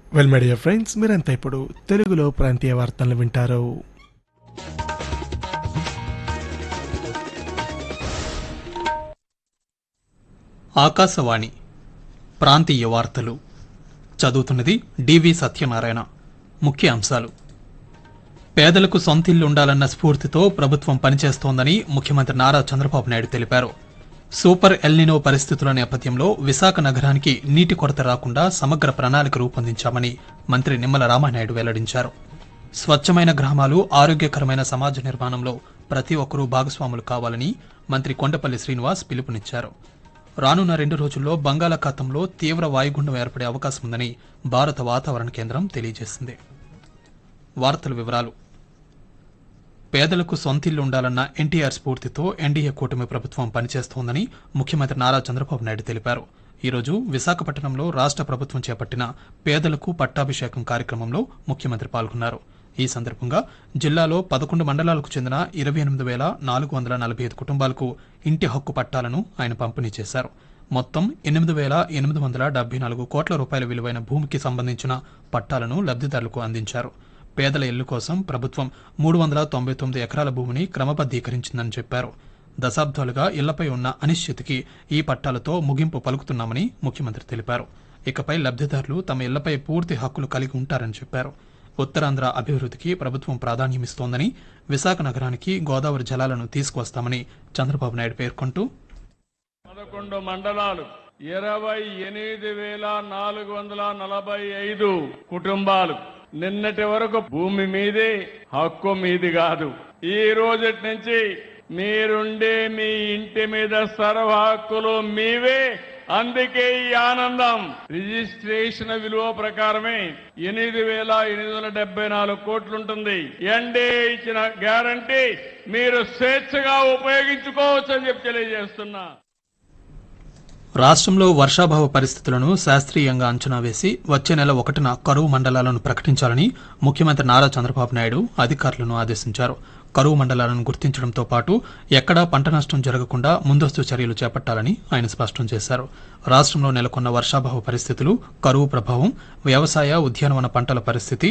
well my dear friends మీరంతా ఇప్పుడు తెలుగులో ప్రాంతీయ వార్తలను వింటారు ఆకాశవాణి ప్రాంతీయ వార్తలు చదువుతున్నది డివి సత్యనారాయణ ముఖ్య అంశాలు పేదలకు సొంతిల్లు ఉండాలన్న స్ఫూర్తితో ప్రభుత్వం పనిచేస్తోందని ముఖ్యమంత్రి నారా చంద్రబాబు నాయుడు తెలిపారు సూపర్ ఎల్నినో పరిస్థితుల నేపథ్యంలో విశాఖ నగరానికి నీటి కొరత రాకుండా సమగ్ర ప్రణాళిక రూపొందించామని మంత్రి నిమ్మల రామానాయుడు వెల్లడించారు స్వచ్ఛమైన గ్రామాలు ఆరోగ్యకరమైన సమాజ నిర్మాణంలో ప్రతి ఒక్కరూ భాగస్వాములు కావాలని మంత్రి కొండపల్లి శ్రీనివాస్ పిలుపునిచ్చారు రానున్న రెండు రోజుల్లో బంగాళాఖాతంలో తీవ్ర వాయుగుండం ఏర్పడే అవకాశం ఉందని భారత వాతావరణ కేంద్రం తెలియజేసింది వార్తల వివరాలు పేదలకు సొంతిల్లు ఉండాలన్న ఎన్టీఆర్ స్ఫూర్తితో ఎన్డీఏ కూటమి ప్రభుత్వం పనిచేస్తోందని ముఖ్యమంత్రి నారా చంద్రబాబు నాయుడు తెలిపారు ఈరోజు విశాఖపట్నంలో రాష్ట్ర ప్రభుత్వం చేపట్టిన పేదలకు పట్టాభిషేకం కార్యక్రమంలో ముఖ్యమంత్రి పాల్గొన్నారు ఈ సందర్భంగా జిల్లాలో పదకొండు మండలాలకు చెందిన ఇరవై ఎనిమిది వేల నాలుగు వందల నలభై ఐదు కుటుంబాలకు ఇంటి హక్కు పట్టాలను ఆయన పంపిణీ చేశారు మొత్తం ఎనిమిది వేల ఎనిమిది వందల డెబ్బై నాలుగు కోట్ల రూపాయల విలువైన భూమికి సంబంధించిన పట్టాలను లబ్ధిదారులకు అందించారు పేదల ఇల్లు కోసం ప్రభుత్వం మూడు వందల తొంభై తొమ్మిది ఎకరాల భూమిని క్రమబద్దీకరించిందని చెప్పారు దశాబ్దాలుగా ఇళ్లపై ఉన్న అనిశ్చితికి ఈ పట్టాలతో ముగింపు పలుకుతున్నామని ముఖ్యమంత్రి తెలిపారు ఇకపై లబ్ధిదారులు తమ ఇళ్లపై పూర్తి హక్కులు కలిగి ఉంటారని చెప్పారు ఉత్తరాంధ్ర అభివృద్ధికి ప్రభుత్వం ప్రాధాన్యమిస్తోందని విశాఖ నగరానికి గోదావరి జలాలను తీసుకువస్తామని చంద్రబాబు నాయుడు పేర్కొంటూ పదకొండు మండలాలు ఇరవై ఎనిమిది వేల నాలుగు వందల నలభై ఐదు కుటుంబాలు నిన్నటి వరకు భూమి మీదే హక్కు మీది కాదు ఈ రోజటి నుంచి మీరుండే మీ ఇంటి మీద సర్వ హక్కులు మీవే అందుకే ఈ ఆనందం రిజిస్ట్రేషన్ విలువ ప్రకారమే ఎనిమిది వేల ఎనిమిది వందల డెబ్బై నాలుగు కోట్లు ఉంటుంది ఎన్డే ఇచ్చిన గ్యారంటీ మీరు స్వేచ్ఛగా ఉపయోగించుకోవచ్చు అని చెప్పి తెలియజేస్తున్నా రాష్ట్రంలో వర్షాభావ పరిస్థితులను శాస్త్రీయంగా అంచనా వేసి వచ్చే నెల ఒకటిన కరువు మండలాలను ప్రకటించాలని ముఖ్యమంత్రి నారా చంద్రబాబు నాయుడు అధికారులను ఆదేశించారు కరువు మండలాలను గుర్తించడంతో పాటు ఎక్కడా పంట నష్టం జరగకుండా ముందస్తు చర్యలు చేపట్టాలని ఆయన స్పష్టం చేశారు రాష్ట్రంలో నెలకొన్న వర్షాభావ పరిస్థితులు కరువు ప్రభావం వ్యవసాయ ఉద్యానవన పంటల పరిస్థితి